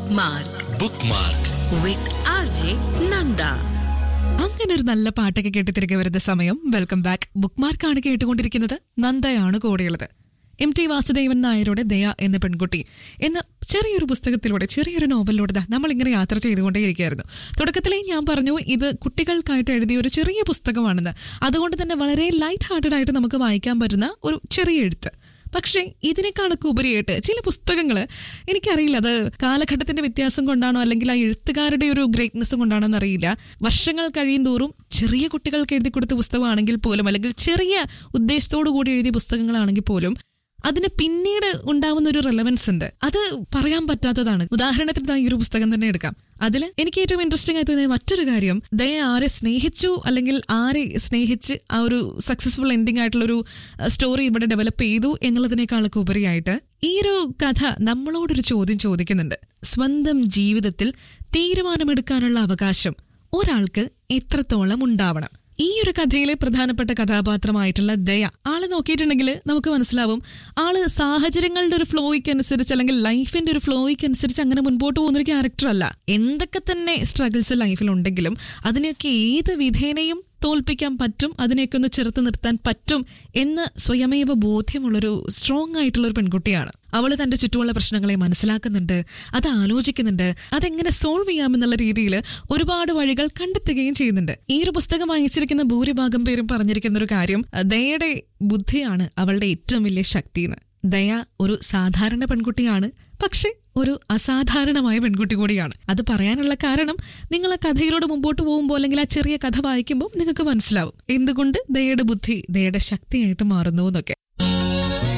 Bookmark bookmark with RJ Nanda. അങ്ങനെ ഒരു നല്ല പാട്ടൊക്കെ കേട്ട് തിരികെ വരുന്ന സമയം വെൽക്കം ബാക്ക് ബുക്ക് മാർക്കാണ് കേട്ടുകൊണ്ടിരിക്കുന്നത് നന്ദയാണ് കൂടെയുള്ളത് എം ടി വാസുദേവൻ നായരുടെ ദയ എന്ന പെൺകുട്ടി എന്ന ചെറിയൊരു പുസ്തകത്തിലൂടെ ചെറിയൊരു നോവലിലൂടെ ദാ നമ്മൾ ഇങ്ങനെ യാത്ര ചെയ്തുകൊണ്ടേയിരിക്കുകയായിരുന്നു തുടക്കത്തിലേ ഞാൻ പറഞ്ഞു ഇത് കുട്ടികൾക്കായിട്ട് എഴുതിയ ഒരു ചെറിയ പുസ്തകമാണെന്ന് അതുകൊണ്ട് തന്നെ വളരെ ലൈറ്റ് ഹാർട്ടഡ് ആയിട്ട് നമുക്ക് വായിക്കാൻ പറ്റുന്ന ഒരു ചെറിയ എഴുത്ത് പക്ഷേ ഇതിനേക്കാളൊക്കെ ഉപരിയായിട്ട് ചില പുസ്തകങ്ങൾ എനിക്കറിയില്ല അത് കാലഘട്ടത്തിന്റെ വ്യത്യാസം കൊണ്ടാണോ അല്ലെങ്കിൽ ആ എഴുത്തുകാരുടെ ഒരു ഗ്രേറ്റ്നെസ് കൊണ്ടാണോ എന്നറിയില്ല വർഷങ്ങൾ കഴിയും തോറും ചെറിയ കുട്ടികൾക്ക് എഴുതി കൊടുത്ത പുസ്തകമാണെങ്കിൽ പോലും അല്ലെങ്കിൽ ചെറിയ ഉദ്ദേശത്തോടു കൂടി എഴുതിയ പുസ്തകങ്ങളാണെങ്കിൽ പോലും അതിന് പിന്നീട് ഉണ്ടാവുന്ന ഒരു റെലവൻസ് ഉണ്ട് അത് പറയാൻ പറ്റാത്തതാണ് ഉദാഹരണത്തിന് ദാ ഈ ഒരു പുസ്തകം തന്നെ എടുക്കാം അതിൽ എനിക്ക് ഏറ്റവും ഇൻട്രസ്റ്റിംഗ് ആയി തോന്നിയ മറ്റൊരു കാര്യം ദയ ആരെ സ്നേഹിച്ചു അല്ലെങ്കിൽ ആരെ സ്നേഹിച്ച് ആ ഒരു സക്സസ്ഫുൾ എൻഡിങ് ആയിട്ടുള്ള ഒരു സ്റ്റോറി ഇവിടെ ഡെവലപ്പ് ചെയ്തു എന്നുള്ളതിനേക്കാളൊക്കെ ഉപരിയായിട്ട് ഈ ഒരു കഥ നമ്മളോടൊരു ചോദ്യം ചോദിക്കുന്നുണ്ട് സ്വന്തം ജീവിതത്തിൽ തീരുമാനമെടുക്കാനുള്ള അവകാശം ഒരാൾക്ക് എത്രത്തോളം ഉണ്ടാവണം ഈ ഒരു കഥയിലെ പ്രധാനപ്പെട്ട കഥാപാത്രമായിട്ടുള്ള ദയ ആള് നോക്കിയിട്ടുണ്ടെങ്കിൽ നമുക്ക് മനസ്സിലാവും ആള് സാഹചര്യങ്ങളുടെ ഒരു ഫ്ലോയ്ക്ക് അനുസരിച്ച് അല്ലെങ്കിൽ ലൈഫിന്റെ ഒരു ഫ്ലോയ്ക്ക് അനുസരിച്ച് അങ്ങനെ മുൻപോട്ട് പോകുന്ന ഒരു ക്യാരക്ടർ അല്ല എന്തൊക്കെ തന്നെ സ്ട്രഗിൾസ് ലൈഫിൽ ഉണ്ടെങ്കിലും അതിനെയൊക്കെ ഏത് വിധേനയും തോൽപ്പിക്കാൻ പറ്റും അതിനെയൊക്കെ ഒന്ന് ചെറുത്ത് നിർത്താൻ പറ്റും എന്ന് സ്വയമേവ ബോധ്യമുള്ളൊരു സ്ട്രോങ് ആയിട്ടുള്ള ഒരു പെൺകുട്ടിയാണ് അവൾ തന്റെ ചുറ്റുമുള്ള പ്രശ്നങ്ങളെ മനസ്സിലാക്കുന്നുണ്ട് അത് ആലോചിക്കുന്നുണ്ട് അതെങ്ങനെ സോൾവ് ചെയ്യാമെന്നുള്ള രീതിയിൽ ഒരുപാട് വഴികൾ കണ്ടെത്തുകയും ചെയ്യുന്നുണ്ട് ഈ ഒരു പുസ്തകം വായിച്ചിരിക്കുന്ന ഭൂരിഭാഗം പേരും പറഞ്ഞിരിക്കുന്ന ഒരു കാര്യം ദയയുടെ ബുദ്ധിയാണ് അവളുടെ ഏറ്റവും വലിയ ശക്തിന്ന് ദയ ഒരു സാധാരണ പെൺകുട്ടിയാണ് പക്ഷെ ഒരു അസാധാരണമായ പെൺകുട്ടി കൂടിയാണ് അത് പറയാനുള്ള കാരണം നിങ്ങൾ ആ കഥയിലൂടെ മുമ്പോട്ട് പോകുമ്പോൾ അല്ലെങ്കിൽ ആ ചെറിയ കഥ വായിക്കുമ്പോൾ നിങ്ങൾക്ക് മനസ്സിലാവും എന്തുകൊണ്ട് ദയയുടെ ബുദ്ധി ദയയുടെ ശക്തിയായിട്ട് മാറുന്നു എന്നൊക്കെ